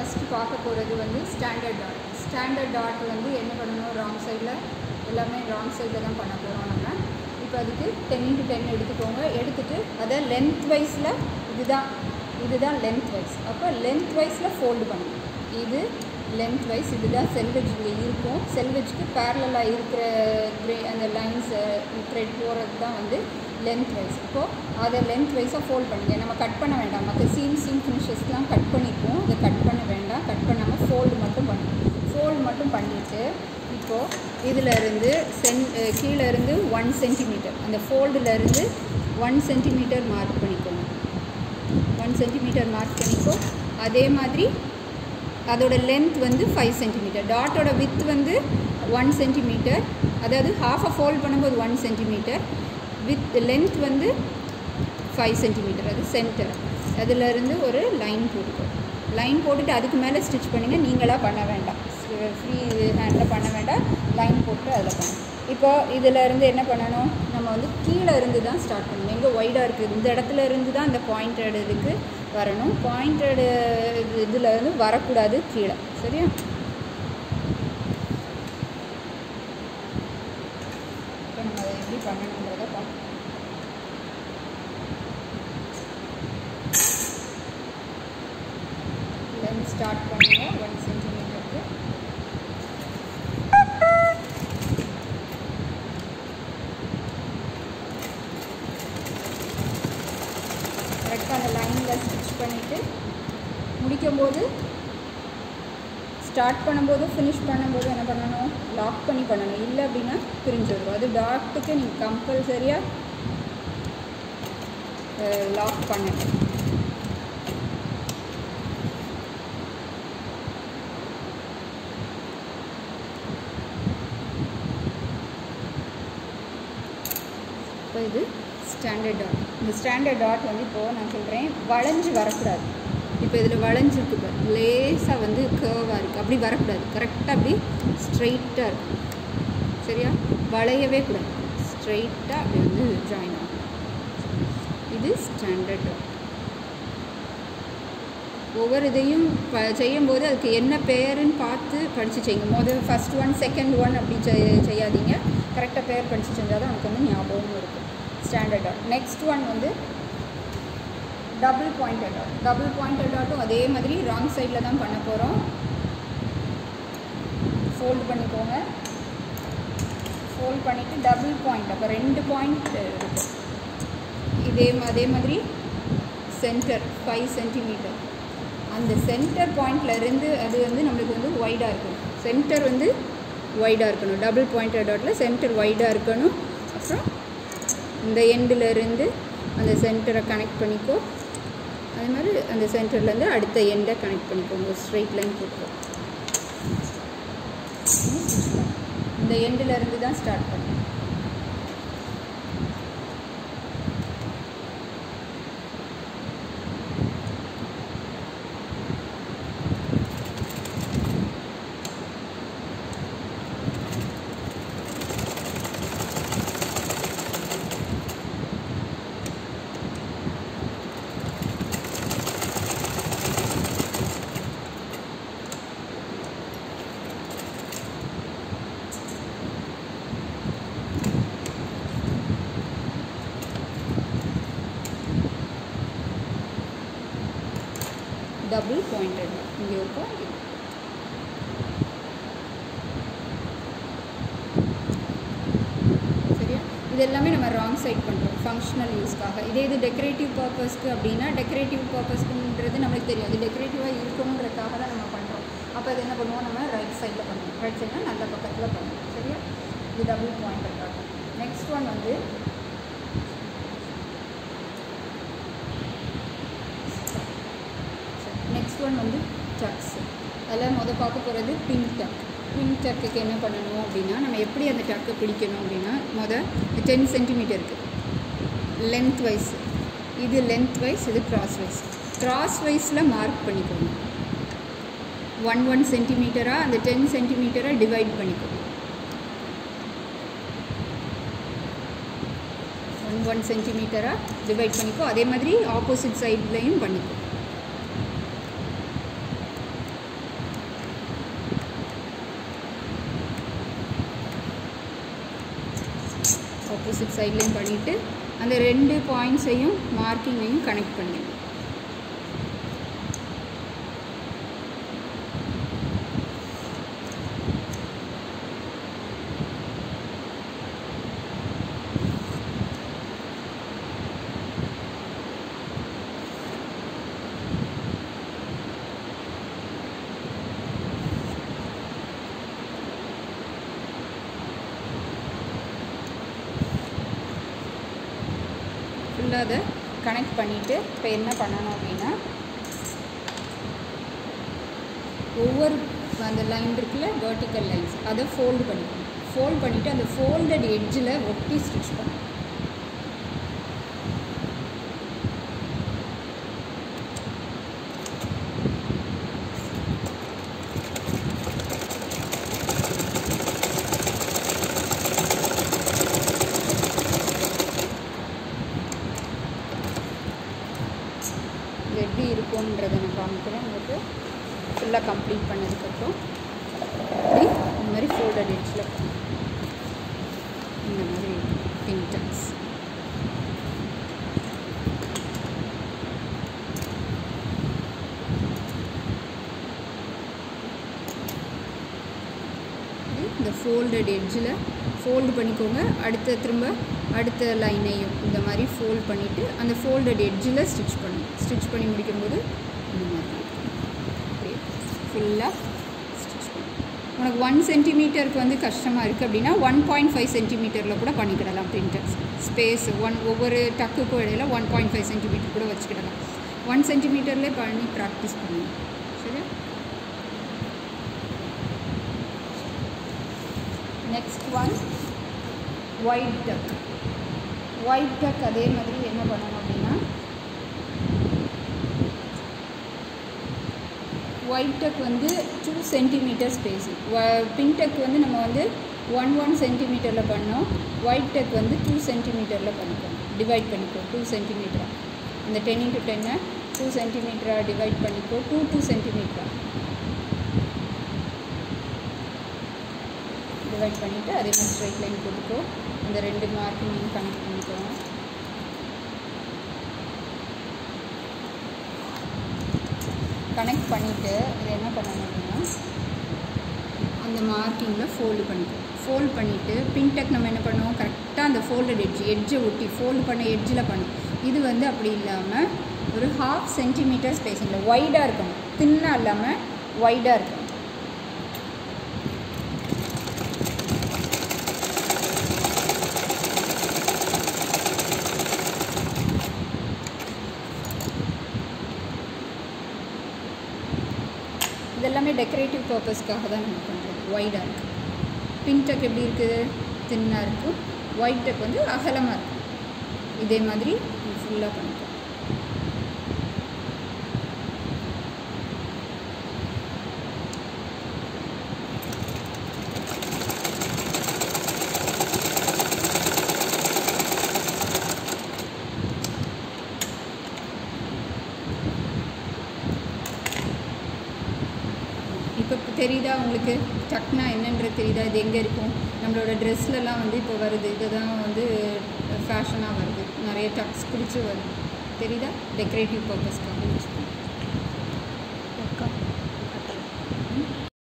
first பார்க்க போகிறது வந்து ஸ்டாண்டர்ட் டாட் ஸ்டாண்டர்ட் டாட் வந்து என்ன பண்ணணும் ராங் சைடில் எல்லாமே ராங் சைடில் தான் பண்ண போகிறோம் நம்ம இப்போ அதுக்கு டென் இன்ட்டு டென் எடுத்துக்கோங்க எடுத்துட்டு அதை லென்த் வைஸில் இதுதான் இதுதான் லென்த் வைஸ் அப்போ லென்த் வைஸில் ஃபோல்டு பண்ணணும் இது லென்த் வைஸ் இதுதான் செல்வெஜ் இருக்கும் செல்வெஜ்க்கு பேரலாக இருக்கிற கிரே அந்த லைன்ஸ் த்ரெட் போகிறது தான் வந்து லென்த் வைஸ் இப்போது அதை லென்த் வைஸாக ஃபோல்ட் பண்ணுங்க நம்ம கட் பண்ண வேண்டாம் மற்ற சீம் சீம் ஃபினிஷஸ்லாம் கட் பண்ணிப்போம் அதை கட் பண்ண வேண்டாம் கட் பண்ணாமல் ஃபோல்டு மட்டும் பண்ணணும் ஃபோல்டு மட்டும் பண்ணிவிட்டு இப்போது இதில் இருந்து சென் கீழே இருந்து ஒன் சென்டிமீட்டர் அந்த ஃபோல்டில் இருந்து ஒன் சென்டிமீட்டர் மார்க் பண்ணிக்கோங்க ஒன் சென்டிமீட்டர் மார்க் பண்ணிக்கோ அதே மாதிரி அதோட லென்த் வந்து ஃபைவ் சென்டிமீட்டர் டாட்டோட வித் வந்து ஒன் சென்டிமீட்டர் அதாவது ஹாஃபை ஃபோல்ட் பண்ணும்போது ஒன் சென்டிமீட்டர் வித் லென்த் வந்து ஃபைவ் சென்டிமீட்டர் அது சென்டர் அதிலிருந்து ஒரு லைன் போட்டுக்கோ லைன் போட்டுட்டு அதுக்கு மேலே ஸ்டிச் பண்ணுங்கள் நீங்களாக பண்ண வேண்டாம் ஃப்ரீ ஹேண்டில் பண்ண வேண்டாம் லைன் போட்டு அதில் பண்ணணும் இப்போ இதில் இருந்து என்ன பண்ணணும் நம்ம வந்து கீழே இருந்து தான் ஸ்டார்ட் பண்ணணும் எங்கே ஒய்டாக இருக்குது இந்த இடத்துல இருந்து தான் இந்த பாயிண்டட் இதுக்கு வரணும் பாயிண்டட் இதில் இருந்து வரக்கூடாது கீழே சரியா இப்போ நம்ம அதை எப்படி பண்ணணுங்கிறத பார்ப்போம் லென்த் ஸ்டார்ட் பண்ணுங்கள் ஒன் சென்டிமீட்டருக்கு கரெக்டாக அந்த லைனில் ஸ்டிச் பண்ணிவிட்டு முடிக்கும்போது ஸ்டார்ட் பண்ணும்போது ஃபினிஷ் பண்ணும்போது என்ன பண்ணணும் லாக் பண்ணி பண்ணணும் இல்லை அப்படின்னா பிரிஞ்சு வரும் அது டாட்டுக்கு நீங்கள் கம்பல்சரியாக லாக் பண்ணணும் இப்போ இது ஸ்டாண்டர்ட் டாட் இந்த ஸ்டாண்டர்ட் டாட் வந்து இப்போது நான் சொல்கிறேன் வளைஞ்சு வரக்கூடாது இப்போ இதில் வளைஞ்சிருக்கு பாரு லேசாக வந்து கேர்வாக இருக்குது அப்படி வரக்கூடாது கரெக்டாக அப்படி ஸ்ட்ரெயிட்டாக இருக்கும் சரியா வளையவே கூடாது ஸ்ட்ரெயிட்டாக அப்படி வந்து ஜாயின் ஆகும் இது ஸ்டாண்டர்ட் டாட் ஒவ்வொரு இதையும் ப செய்யும்போது அதுக்கு என்ன பேருன்னு பார்த்து படித்து செய்யுங்க மொதல் ஃபஸ்ட் ஒன் செகண்ட் ஒன் அப்படி செய்யாதீங்க கரெக்டாக பேர் படித்து செஞ்சால் தான் நமக்கு வந்து ஞாபகமும் இருக்கும் ஸ்டாண்டர்ட் டாட் நெக்ஸ்ட் ஒன் வந்து double pointed dot double pointed டாட்டும் அதே மாதிரி ராங் சைடில் தான் பண்ண போகிறோம் ஃபோல்டு பண்ணிக்கோங்க ஃபோல்ட் பண்ணிவிட்டு டபுள் பாயிண்ட் அப்போ ரெண்டு பாயிண்ட் இருக்கும் இதே அதே மாதிரி சென்டர் ஃபைவ் சென்டிமீட்டர் அந்த சென்டர் பாயிண்டில் இருந்து அது வந்து நம்மளுக்கு வந்து ஒய்டாக இருக்கணும் சென்டர் வந்து ஒய்டாக இருக்கணும் டபுள் பாயிண்டட் டாட்டில் சென்டர் ஒய்டாக இருக்கணும் அப்புறம் இந்த எண்டில் இருந்து அந்த சென்டரை கனெக்ட் பண்ணிக்கோ அதே மாதிரி அந்த சென்டர்லேருந்து அடுத்த எண்டை கனெக்ட் பண்ணிக்கோங்க ஸ்ட்ரெயிட் லைன் போட்டுக்கோ இந்த எண்டில் இருந்து தான் ஸ்டார்ட் பண்ணணும் டபுள் பாயிண்டட் இங்கே ஒரு பாயிண்ட் சரியா இது எல்லாமே நம்ம ராங் சைட் பண்ணுறோம் ஃபங்க்ஷனல் யூஸ்க்காக இதே இது டெக்கரேட்டிவ் பர்பஸ்க்கு அப்படின்னா டெக்கரேட்டிவ் பர்பஸ்க்குன்றது நம்மளுக்கு தெரியும் அது டெக்கரேட்டிவாக இருக்கணுன்றதுக்காக தான் நம்ம பண்ணுறோம் அப்போ அது என்ன பண்ணுவோம் நம்ம ரைட் சைடில் பண்ணுவோம் ரைட் சைடில் நல்ல பக்கத்தில் பண்ணுவோம் சரியா இது டபுள் பாயிண்டட் காட்டும் நெக்ஸ்ட் ஒன் வந்து நெக்ஸ்ட் ஒன் வந்து டக்ஸ் அதில் முதல் பார்க்க போகிறது பின் டக் பின் டக்குக்கு என்ன பண்ணணும் அப்படின்னா நம்ம எப்படி அந்த டக்கை பிடிக்கணும் அப்படின்னா மொதல் டென் சென்டிமீட்டர் இருக்குது லென்த் வைஸ் இது லென்த் வைஸ் இது க்ராஸ் வைஸ் க்ராஸ் வைஸில் மார்க் பண்ணிக்கோங்க ஒன் ஒன் சென்டிமீட்டராக அந்த டென் சென்டிமீட்டரை டிவைட் பண்ணிக்கோங்க ஒன் ஒன் சென்டிமீட்டராக டிவைட் பண்ணிக்கோ அதே மாதிரி ஆப்போசிட் சைட்லேயும் பண்ணிக்கோ ஆப்போசிட் சைட்லேயும் பண்ணிவிட்டு அந்த ரெண்டு பாயிண்ட்ஸையும் மார்க்கிங்கையும் கனெக்ட் பண்ணிடணும் ஃபுல்லாக அதை கனெக்ட் பண்ணிவிட்டு இப்போ என்ன பண்ணணும் அப்படின்னா ஒவ்வொரு அந்த லைன் இருக்குல்ல வெர்டிக்கல் லைன்ஸ் அதை ஃபோல்டு பண்ணிக்கணும் ஃபோல்ட் பண்ணிவிட்டு அந்த ஃபோல்டட் எட்ஜில் ஒட்டி ஸ்டிச் பண்ணணும் இது எப்படி இருக்கும்ன்றதை நான் காமிக்கிறேன் உங்களுக்கு ஃபுல்லாக கம்ப்ளீட் பண்ணதுக்கப்புறம் இப்படி இந்த மாதிரி ஃபோல்டட் எட்ஜில் இந்த மாதிரி பின்டன்ஸ் இந்த ஃபோல்டட் எட்ஜில் ஃபோல்டு பண்ணிக்கோங்க அடுத்த திரும்ப அடுத்த லைனையும் இந்த மாதிரி ஃபோல்ட் பண்ணிவிட்டு அந்த ஃபோல்டட் எட்ஜில் ஸ்டிச் பண்ணணும் ஸ்டிச் பண்ணி முடிக்கும்போது இந்த மாதிரி அப்படியே ஃபுல்லாக ஸ்டிச் பண்ணணும் உனக்கு ஒன் சென்டிமீட்டருக்கு வந்து கஷ்டமாக இருக்குது அப்படின்னா ஒன் பாயிண்ட் ஃபைவ் சென்டிமீட்டரில் கூட பண்ணிக்கிடலாம் பிரிண்டர்ஸ் ஸ்பேஸ் ஒன் ஒவ்வொரு டக்குக்கும் இடையில ஒன் பாயிண்ட் ஃபைவ் சென்டிமீட்டர் கூட வச்சுக்கிடலாம் ஒன் சென்டிமீட்டர்லேயே பண்ணி ப்ராக்டிஸ் பண்ணணும் சரியா next one white tuck white tuck அதே மாதிரி என்ன பண்ணணும் அப்படின்னா ஒயிட் டக் வந்து two centimetre spacing pink tuck வந்து நம்ம வந்து ஒன் ஒன் சென்டிமீட்டரில் பண்ணோம் ஒயிட் டக் வந்து டூ சென்டிமீட்டரில் பண்ணிக்கணும் டிவைட் பண்ணிக்கோ டூ சென்டிமீட்டராக இந்த டென் இன்ட்டு டென்னை டூ சென்டிமீட்டராக டிவைட் பண்ணிக்கோ டூ டூ சென்டிமீட்டராக டிவைட் பண்ணிவிட்டு அதே மாதிரி ஸ்ட்ரைட் லைன் போட்டுக்கோ இந்த ரெண்டு மார்க்கிங்கையும் கனெக்ட் பண்ணிக்கோங்க கனெக்ட் பண்ணிவிட்டு இதை என்ன பண்ணணும் அப்படின்னா அந்த மார்க்கிங்கில் ஃபோல்டு பண்ணிக்கோ ஃபோல்ட் பண்ணிவிட்டு பின்டெக் நம்ம என்ன பண்ணுவோம் கரெக்டாக அந்த ஃபோல்டட் எட்ஜ் எட்ஜை ஒட்டி ஃபோல்டு பண்ண எட்ஜில் பண்ணும் இது வந்து அப்படி இல்லாமல் ஒரு ஹாஃப் சென்டிமீட்டர் ஸ்பேஸிங்கில் ஒய்டாக இருக்கணும் தின்னாக இல்லாமல் ஒய்டாக இருக்கணும் இதெல்லாமே டெக்கரேட்டிவ் பர்பஸ்க்காக தான் நம்ம பண்ணுறது ஒய்டாக இருக்குது பிங்க் டக் எப்படி இருக்குது தின்னாக இருக்கும் ஒயிட் டக் வந்து அகலமாக இருக்கும் இதே மாதிரி ஃபுல்லாக பண்ணிக்கலாம் இப்போ தெரியுதா உங்களுக்கு டக்னா என்னன்றது தெரியுதா இது எங்கே இருக்கும் நம்மளோட ட்ரெஸ்லலாம் வந்து இப்போ வருது இதுதான் வந்து ஃபேஷனாக வருது நிறைய டக்ஸ் பிடிச்சி வருது தெரியுதா டெக்கரேட்டிவ் பர்பஸ்க்காக யூஸ்